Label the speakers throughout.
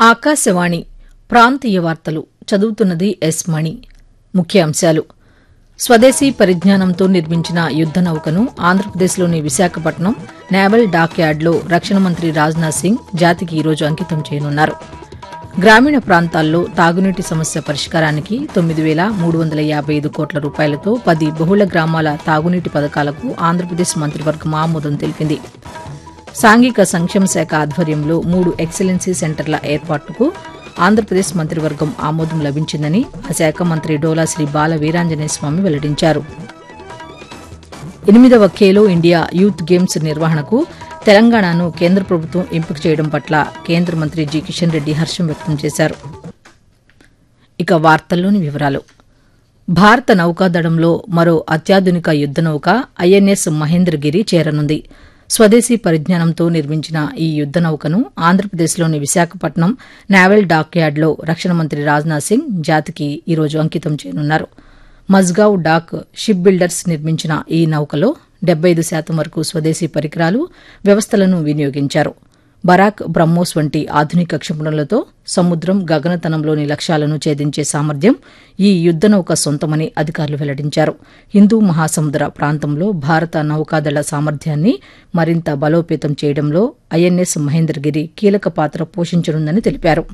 Speaker 1: ఆకాశవాణి ప్రాంతీయ వార్తలు చదువుతున్నది ఎస్ మణి ముఖ్యాంశాలు స్వదేశీ పరిజ్ఞానంతో నిర్మించిన యుద్ద నౌకను ఆంధ్రప్రదేశ్లోని విశాఖపట్నం నేవల్ డాక్ యార్డ్లో రక్షణ మంత్రి రాజ్నాథ్ సింగ్ జాతికి ఈరోజు అంకితం చేయనున్నారు గ్రామీణ ప్రాంతాల్లో తాగునీటి సమస్య పరిష్కారానికి తొమ్మిది వేల మూడు వందల యాబై ఐదు కోట్ల రూపాయలతో పది బహుళ గ్రామాల తాగునీటి పథకాలకు ఆంధ్రప్రదేశ్ మంత్రివర్గం ఆమోదం తెలిపింది సాంఘిక సంక్షేమ శాఖ ఆధ్వర్యంలో మూడు ఎక్సలెన్సీ సెంటర్ల ఏర్పాటుకు ఆంధ్రప్రదేశ్ మంత్రివర్గం ఆమోదం లభించిందని ఆ శాఖ మంత్రి డోలా శ్రీ బాల వీరాంజనేయ స్వామి వెల్లడించారు ఎనిమిదవ ఖేలో ఇండియా యూత్ గేమ్స్ నిర్వహణకు తెలంగాణను కేంద్ర ప్రభుత్వం ఎంపిక చేయడం పట్ల కేంద్ర మంత్రి జి కిషన్ రెడ్డి హర్షం వ్యక్తం చేశారు ఇక వార్తల్లోని వివరాలు భారత నౌకాదళంలో మరో అత్యాధునిక యుద్ద నౌక ఐఎన్ఎస్ మహేంద్రగిరి చేరనుంది స్వదేశీ పరిజ్ఞానంతో నిర్మించిన ఈ యుద్ద నౌకను ఆంధ్రప్రదేశ్లోని విశాఖపట్నం నేవల్ డాక్ యార్డ్లో రక్షణ మంత్రి రాజ్నాథ్ సింగ్ జాతికి ఈరోజు అంకితం చేయనున్నారు మజ్గావ్ డాక్ షిప్ బిల్డర్స్ నిర్మించిన ఈ నౌకలో డెబ్బై ఐదు శాతం వరకు స్వదేశీ పరికరాలు వ్యవస్థలను వినియోగించారు బరాక్ బ్రహ్మోస్ వంటి ఆధునిక క్షిపణులతో సముద్రం గగనతనంలోని లక్ష్యాలను ఛేదించే సామర్థ్యం ఈ యుద్ద నౌక సొంతమని అధికారులు వెల్లడించారు హిందూ మహాసముద్ర ప్రాంతంలో భారత నౌకాదళ సామర్థ్యాన్ని మరింత బలోపేతం చేయడంలో ఐఎన్ఎస్ మహేంద్రగిరి కీలక పాత్ర పోషించనుందని తెలిపారు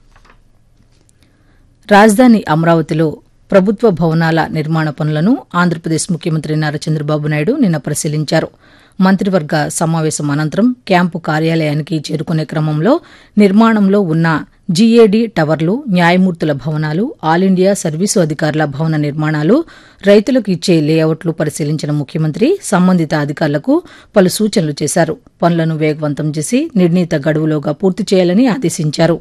Speaker 1: రాజధాని అమరావతిలో ప్రభుత్వ భవనాల నిర్మాణ పనులను ఆంధ్రప్రదేశ్ ముఖ్యమంత్రి నారా చంద్రబాబు నాయుడు నిన్న పరిశీలించారు మంత్రివర్గ సమావేశం అనంతరం క్యాంపు కార్యాలయానికి చేరుకునే క్రమంలో నిర్మాణంలో ఉన్న జీఏడీ టవర్లు న్యాయమూర్తుల భవనాలు ఆల్ ఇండియా సర్వీసు అధికారుల భవన నిర్మాణాలు రైతులకు ఇచ్చే లేఅవుట్లు పరిశీలించిన ముఖ్యమంత్రి సంబంధిత అధికారులకు పలు సూచనలు చేశారు పనులను వేగవంతం చేసి నిర్ణీత గడువులోగా పూర్తి చేయాలని ఆదేశించారు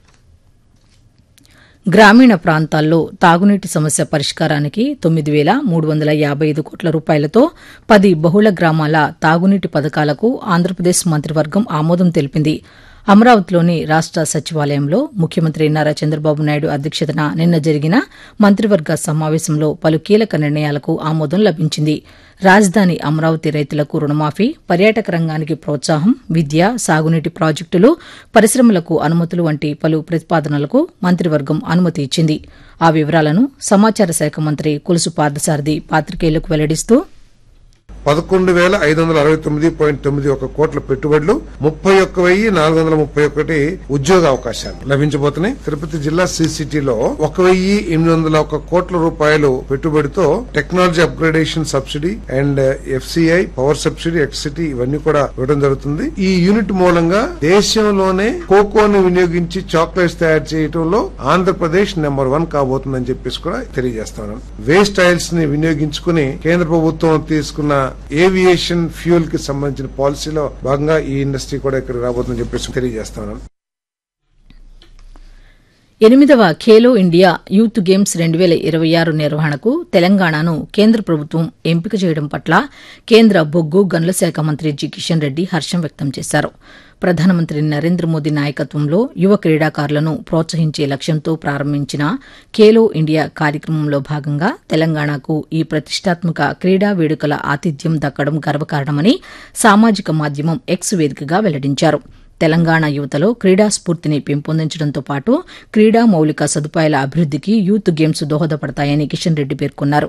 Speaker 1: గ్రామీణ ప్రాంతాల్లో తాగునీటి సమస్య పరిష్కారానికి తొమ్మిది వేల మూడు వందల యాబై ఐదు కోట్ల రూపాయలతో పది బహుళ గ్రామాల తాగునీటి పథకాలకు ఆంధ్రప్రదేశ్ మంత్రివర్గం ఆమోదం తెలిపింది అమరావతిలోని రాష్ట సచివాలయంలో ముఖ్యమంత్రి నారా చంద్రబాబు నాయుడు అధ్యక్షతన నిన్న జరిగిన మంత్రివర్గ సమావేశంలో పలు కీలక నిర్ణయాలకు ఆమోదం లభించింది రాజధాని అమరావతి రైతులకు రుణమాఫీ పర్యాటక రంగానికి ప్రోత్సాహం విద్య సాగునీటి ప్రాజెక్టులు పరిశ్రమలకు అనుమతులు వంటి పలు ప్రతిపాదనలకు మంత్రివర్గం అనుమతి ఇచ్చింది ఆ వివరాలను సమాచార శాఖ మంత్రి కొలుసు పార్థసారథి పాత్రికేయులకు వెల్లడిస్తూ
Speaker 2: పదకొండు వేల ఐదు వందల అరవై తొమ్మిది పాయింట్ తొమ్మిది ఒక కోట్ల పెట్టుబడులు ముప్పై ఒక్క వెయ్యి నాలుగు వందల ముప్పై ఒకటి ఉద్యోగ అవకాశాలు లభించబోతున్నాయి తిరుపతి జిల్లా సిసిటిలో ఒక వెయ్యి ఎనిమిది వందల ఒక కోట్ల రూపాయలు పెట్టుబడితో technology upgradation subsidy and FCI power subsidy ఎక్సిటీ ఇవన్నీ కూడా ఇవ్వడం జరుగుతుంది ఈ యూనిట్ మూలంగా దేశంలోనే కోకోని వినియోగించి చాక్లెట్స్ తయారు చేయడంలో ఆంధ్రప్రదేశ్ నెంబర్ వన్ కాబోతుందని చెప్పేసి కూడా తెలియజేస్తాను వేస్ట్ ఆయిల్స్ ని వినియోగించుకుని కేంద్ర ప్రభుత్వం తీసుకున్న ఏవియేషన్ ఫ్యూల్ కి సంబంధించిన పాలసీలో భాగంగా ఈ ఇండస్ట్రీ కూడా ఇక్కడ రాబోతుందని చెప్పేసి తెలియజేస్తాను
Speaker 1: ఎనిమిదవ ఖేలో ఇండియా యూత్ గేమ్స్ రెండు వేల ఇరవై ఆరు నిర్వహణకు తెలంగాణను కేంద్ర ప్రభుత్వం ఎంపిక చేయడం పట్ల కేంద్ర బొగ్గు గనుల శాఖ మంత్రి జి కిషన్ రెడ్డి హర్షం వ్యక్తం చేశారు ప్రధానమంత్రి నరేంద్ర మోదీ నాయకత్వంలో యువ క్రీడాకారులను ప్రోత్సహించే లక్ష్యంతో ప్రారంభించిన ఖేలో ఇండియా కార్యక్రమంలో భాగంగా తెలంగాణకు ఈ ప్రతిష్టాత్మక క్రీడా వేడుకల ఆతిథ్యం దక్కడం గర్వకారణమని సామాజిక మాధ్యమం ఎక్స్ వేదికగా వెల్లడించారు తెలంగాణ యువతలో క్రీడా స్ఫూర్తిని పెంపొందించడంతో పాటు క్రీడా మౌలిక సదుపాయాల అభివృద్దికి యూత్ గేమ్స్ దోహదపడతాయని కిషన్ రెడ్డి పేర్కొన్నారు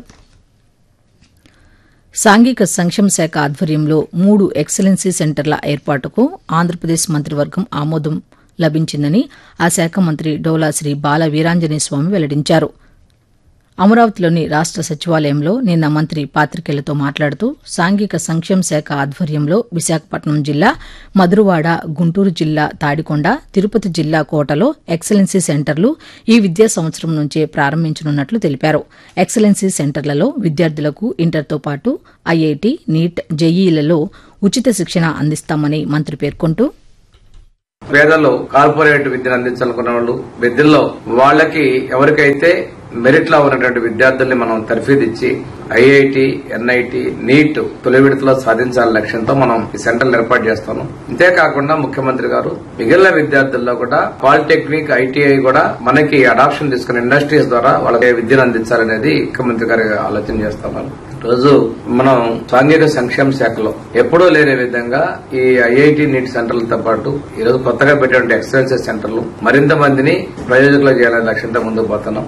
Speaker 1: సాంఘిక సంక్షేమ శాఖ ఆధ్వర్యంలో మూడు ఎక్సలెన్సీ సెంటర్ల ఏర్పాటుకు ఆంధ్రప్రదేశ్ మంత్రివర్గం ఆమోదం లభించిందని ఆ శాఖ మంత్రి డోలా శ్రీ బాల వీరాంజనేయ స్వామి వెల్లడించారు అమరావతిలోని రాష్ట సచివాలయంలో నిన్న మంత్రి పాతికేయులతో మాట్లాడుతూ సాంఘిక సంక్షేమ శాఖ ఆధ్వర్యంలో విశాఖపట్నం జిల్లా మధురవాడ గుంటూరు జిల్లా తాడికొండ తిరుపతి జిల్లా కోటలో ఎక్సలెన్సీ సెంటర్లు ఈ విద్యా సంవత్సరం నుంచే ప్రారంభించనున్నట్లు తెలిపారు ఎక్సలెన్సీ సెంటర్లలో విద్యార్థులకు ఇంటర్తో పాటు ఐఐటి నీట్ జేఈలలో ఉచిత శిక్షణ అందిస్తామని మంత్రి పేర్కొంటూ
Speaker 3: పేదలు కార్పొరేట్ విద్యను అందించాలనుకున్న వాళ్ళు విద్యల్లో వాళ్ళకి ఎవరికైతే మెరిట్ లో ఉన్నటువంటి విద్యార్థుల్ని మనం తర్ఫీదిచ్చి ఐఐటి ఎన్ఐటి నీట్ తొలి విడతలో సాధించాలనే లక్ష్యంతో మనం ఈ సెంటర్లు ఏర్పాటు చేస్తాము అంతేకాకుండా ముఖ్యమంత్రి గారు మిగిలిన విద్యార్థుల్లో కూడా పాలిటెక్నిక్ ఐటీఐ కూడా మనకి అడాప్షన్ తీసుకున్న ఇండస్ట్రీస్ ద్వారా వాళ్ళకి విద్యను అందించాలనేది ముఖ్యమంత్రి గారు ఆలోచన చేస్తున్నారు రోజు మనం సాంఘిక సంక్షేమ శాఖలో ఎప్పుడూ లేని విధంగా ఈ ఐఐటి నీట్ సెంటర్లతో పాటు ఈ రోజు కొత్తగా పెట్టినటువంటి ఎక్సలెన్సెస్ సెంటర్లు మరింత మందిని ప్రయోజకులు చేయాలనే లక్ష్యంతో ముందుకు పోతున్నాం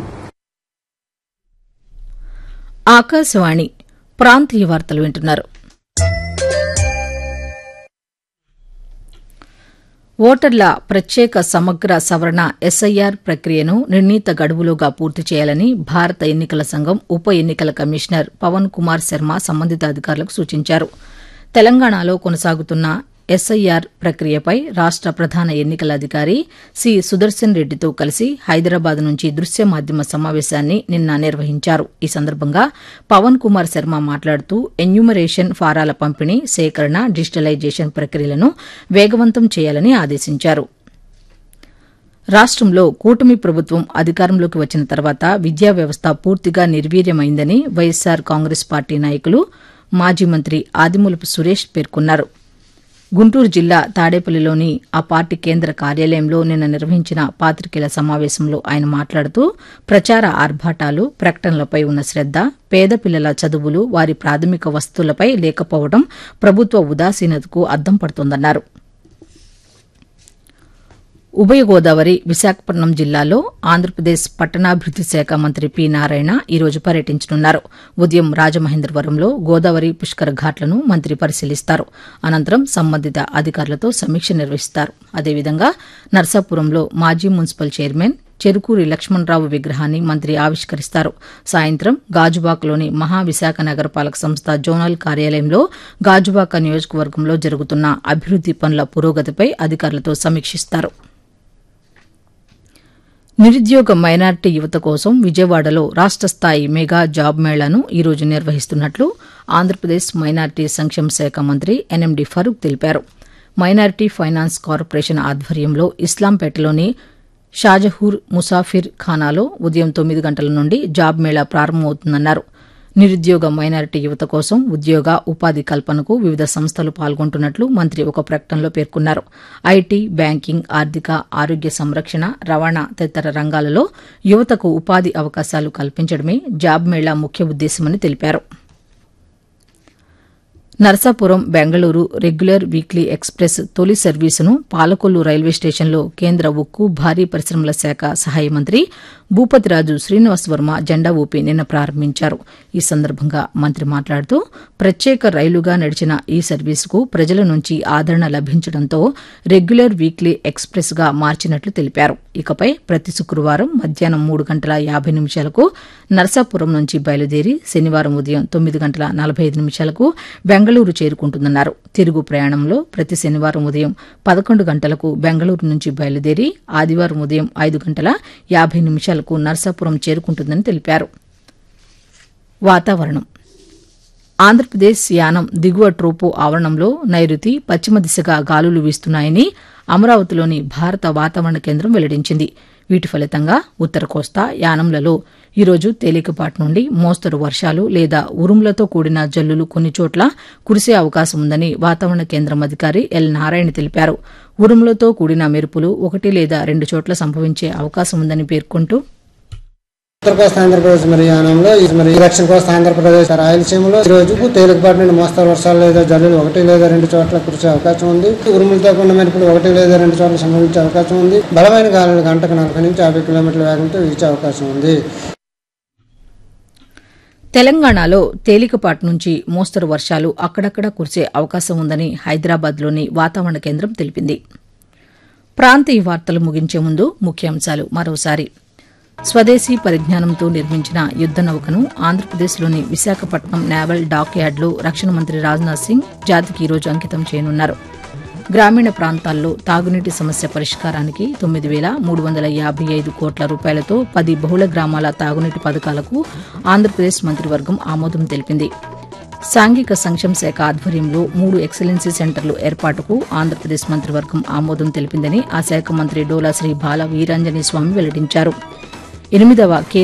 Speaker 1: ఆకాశవాణి ప్రాంతీయ వార్తలు వింటున్నారు ఓటర్ల ప్రత్యేక సమగ్ర సవరణ ఎస్ఐఆర్ ప్రక్రియను నిర్ణీత గడువులోగా పూర్తి చేయాలని భారత ఎన్నికల సంఘం ఉప ఎన్నికల కమిషనర్ పవన్ కుమార్ శర్మ సంబంధిత అధికారులకు సూచించారు తెలంగాణలో కొనసాగుతున్న ఎస్ఐఆర్ ప్రక్రియపై రాష్ట ప్రధాన ఎన్నికల అధికారి సి సుదర్శన్ రెడ్డితో కలిసి హైదరాబాద్ నుంచి దృశ్య మాధ్యమ సమావేశాన్ని నిన్న నిర్వహించారు ఈ సందర్భంగా పవన్ కుమార్ శర్మ మాట్లాడుతూ ఎన్యూమరేషన్ ఫారాల పంపిణీ సేకరణ డిజిటలైజేషన్ ప్రక్రియలను వేగవంతం చేయాలని ఆదేశించారు రాష్టంలో కూటమి ప్రభుత్వం అధికారంలోకి వచ్చిన తర్వాత విద్యా వ్యవస్థ పూర్తిగా నిర్వీర్యమైందని వైఎస్సార్ కాంగ్రెస్ పార్టీ నాయకులు మాజీ మంత్రి ఆదిమూలపు సురేష్ పేర్కొన్నారు గుంటూరు జిల్లా తాడేపల్లిలోని ఆ పార్టీ కేంద్ర కార్యాలయంలో నిన్న నిర్వహించిన పాతికేయుల సమావేశంలో ఆయన మాట్లాడుతూ ప్రచార ఆర్భాటాలు ప్రకటనలపై ఉన్న శ్రద్ద పేద పిల్లల చదువులు వారి ప్రాథమిక వస్తువులపై లేకపోవడం ప్రభుత్వ ఉదాసీనతకు అద్దం పడుతోందన్నారు ఉభయ గోదావరి విశాఖపట్నం జిల్లాలో ఆంధ్రప్రదేశ్ పట్టణాభివృద్ది శాఖ మంత్రి పి నారాయణ ఈ రోజు పర్యటించనున్నారు ఉదయం రాజమహేంద్రవరంలో గోదావరి పుష్కర ఘాట్లను మంత్రి పరిశీలిస్తారు అనంతరం సంబంధిత అధికారులతో సమీక్ష నిర్వహిస్తారు అదేవిధంగా నర్సాపురంలో మాజీ మున్సిపల్ చైర్మన్ చెరుకూరి లక్ష్మణరావు విగ్రహాన్ని మంత్రి ఆవిష్కరిస్తారు సాయంత్రం గాజువాకలోని మహావిశాఖ నగరపాలక సంస్థ జోనల్ కార్యాలయంలో గాజువాక నియోజకవర్గంలో జరుగుతున్న అభివృద్ది పనుల పురోగతిపై అధికారులతో సమీక్షిస్తారు నిరుద్యోగ మైనార్టీ యువత కోసం విజయవాడలో రాష్ట స్థాయి మెగా జాబ్ మేళాను ఈ రోజు నిర్వహిస్తున్నట్లు ఆంధ్రప్రదేశ్ మైనార్టీ సంక్షేమ శాఖ మంత్రి ఎన్ఎండి ఫరూక్ తెలిపారు మైనార్టీ ఫైనాన్స్ కార్పొరేషన్ ఆధ్వర్యంలో ఇస్లాంపేటలోని షాజహూర్ ముసాఫిర్ ఖానాలో ఉదయం తొమ్మిది గంటల నుండి జాబ్ మేళా ప్రారంభమవుతుందన్నారు నిరుద్యోగ మైనారిటీ యువత కోసం ఉద్యోగ ఉపాధి కల్పనకు వివిధ సంస్థలు పాల్గొంటున్నట్లు మంత్రి ఒక ప్రకటనలో పేర్కొన్నారు ఐటీ బ్యాంకింగ్ ఆర్థిక ఆరోగ్య సంరక్షణ రవాణా తదితర రంగాలలో యువతకు ఉపాధి అవకాశాలు కల్పించడమే జాబ్ మేళా ముఖ్య ఉద్దేశమని తెలిపారు Narasapuram Bengaluru regular weekly express తొలి సర్వీసును పాలకొల్లు రైల్వే స్టేషన్లో కేంద్ర ఉక్కు భారీ పరిశ్రమల శాఖ సహాయ మంత్రి భూపతిరాజు శ్రీనివాస్ వర్మ జెండా ఊపి నిన్న ప్రారంభించారు ఈ సందర్భంగా మంత్రి మాట్లాడుతూ ప్రత్యేక రైలుగా నడిచిన ఈ సర్వీసుకు ప్రజల నుంచి ఆదరణ లభించడంతో రెగ్యులర్ వీక్లీ ఎక్స్ప్రెస్ గా మార్చినట్లు తెలిపారు ఇకపై ప్రతి శుక్రవారం మధ్యాహ్నం మూడు గంటల యాభై నిమిషాలకు నరసాపురం నుంచి బయలుదేరి శనివారం ఉదయం తొమ్మిది గంటల నలభై ఐదు నిమిషాలకు బెంగళూరు చేరుకుంటుందన్నారు తిరుగు ప్రయాణంలో ప్రతి శనివారం ఉదయం పదకొండు గంటలకు బెంగళూరు నుంచి బయలుదేరి ఆదివారం ఉదయం ఐదు గంటల యాభై నిమిషాలకు నరసాపురం చేరుకుంటుందని తెలిపారు వాతావరణం ఆంధ్రప్రదేశ్ యానం దిగువ ట్రోపో ఆవరణంలో నైరుతి పశ్చిమ దిశగా గాలులు వీస్తున్నాయని అమరావతిలోని భారత వాతావరణ కేంద్రం వెల్లడించింది వీటి ఫలితంగా ఉత్తర కోస్తా యానంలలో ఈరోజు తేలికపాటి నుండి మోస్తరు వర్షాలు లేదా ఉరుములతో కూడిన జల్లులు కొన్ని చోట్ల కురిసే అవకాశం ఉందని వాతావరణ కేంద్రం అధికారి ఎల్ నారాయణ తెలిపారు ఉరుములతో కూడిన మెరుపులు ఒకటి లేదా రెండు చోట్ల సంభవించే అవకాశం ఉందని పేర్కొంటూ
Speaker 4: ఉత్తర కోస్తా ఆంధ్రప్రదేశ్ మరి యానంలో ఈ మరి దక్షిణ కోస్తా ఆంధ్రప్రదేశ్ రాయలసీమలో ఈ రోజు తేలికపాటి నుండి మోస్తరు వర్షాలు లేదా జల్లులు ఒకటి లేదా రెండు చోట్ల కురిసే అవకాశం ఉంది ఉరుములతో కూడిన మెరుపులు ఒకటి లేదా రెండు చోట్ల సంభవించే అవకాశం ఉంది బలమైన గాలులు గంటకు నలభై నుంచి యాభై కిలోమీటర్ల వేగంతో వీచే అవకాశం ఉంది
Speaker 1: తెలంగాణలో తేలికపాటి నుంచి మోస్తరు వర్షాలు అక్కడక్కడ కురిసే అవకాశం ఉందని హైదరాబాద్లోని వాతావరణ కేంద్రం తెలిపింది ప్రాంతీయ వార్తలు ముగించే ముందు ముఖ్యాంశాలు మరోసారి స్వదేశీ పరిజ్ఞానంతో నిర్మించిన యుద్ద నౌకను ఆంధ్రప్రదేశ్లోని విశాఖపట్నం నేవల్ డాక్ యార్డ్లో రక్షణ మంత్రి రాజ్నాథ్ సింగ్ జాతికి ఈరోజు అంకితం చేయనున్నారు గ్రామీణ ప్రాంతాల్లో తాగునీటి సమస్య పరిష్కారానికి తొమ్మిది వేల మూడు వందల యాభై ఐదు కోట్ల రూపాయలతో పది బహుళ గ్రామాల తాగునీటి పథకాలకు ఆంధ్రప్రదేశ్ మంత్రివర్గం ఆమోదం తెలిపింది సాంఘిక సంక్షేమ శాఖ ఆధ్వర్యంలో మూడు ఎక్సలెన్సీ సెంటర్లు ఏర్పాటుకు ఆంధ్రప్రదేశ్ మంత్రివర్గం ఆమోదం తెలిపిందని ఆ శాఖ మంత్రి డోలా శ్రీ బాల వీరాంజనేయ స్వామి వెల్లడించారు ఎనిమిదవ కే